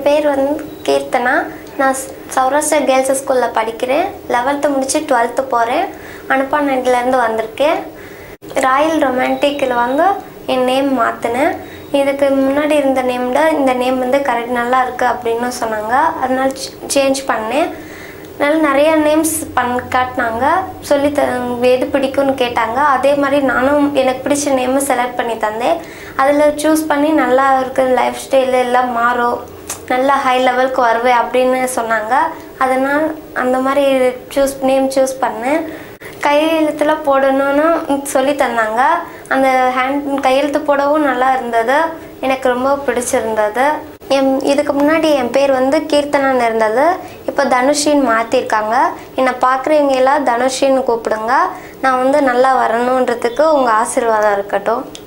என் பேர் வந்து கீர்த்தனா நான் ஸ்- சௌராஷ்டிரா கேர்ள்ஸ் ஸ்கூலில் படிக்கிறேன் லெவல்த்து முடிச்சு டுவெல்த்து போகிறேன் அனுப்பானட்லேருந்து வந்திருக்கேன் ராயல் ரொமான்டிக்கில் வந்து என் நேம் மாற்றினேன் இதுக்கு முன்னாடி இருந்த நேம்ல இந்த நேம் வந்து கரெக்ட் நல்லா இருக்குது அப்படின்னு சொன்னாங்க அதனால சேஞ்ச் பண்ணேன் அதனால நிறைய நேம்ஸ் பண் காட்டினாங்க சொல்லி த எது பிடிக்கும்னு கேட்டாங்க அதே மாதிரி நானும் எனக்கு பிடிச்ச நேமை செலக்ட் பண்ணி தந்தேன் அதில் சூஸ் பண்ணி நல்லா இருக்கிற லைஃப் ஸ்டைலு எல்லாம் மாறும் நல்லா ஹை லெவலுக்கு வருவேன் அப்படின்னு சொன்னாங்க அதனால் அந்த மாதிரி சூஸ் நேம் சூஸ் பண்ணேன் கையெழுத்தில் போடணும்னு சொல்லி தந்தாங்க அந்த ஹேண்ட் கையெழுத்து போடவும் நல்லா இருந்தது எனக்கு ரொம்ப பிடிச்சிருந்தது என் இதுக்கு முன்னாடி என் பேர் வந்து கீர்த்தனான்னு இருந்தது இப்போ தனுஷின்னு மாற்றிருக்காங்க என்னை பார்க்குறவங்க எல்லாம் தனுஷின்னு கூப்பிடுங்க நான் வந்து நல்லா வரணுன்றதுக்கு உங்கள் ஆசீர்வாதம் இருக்கட்டும்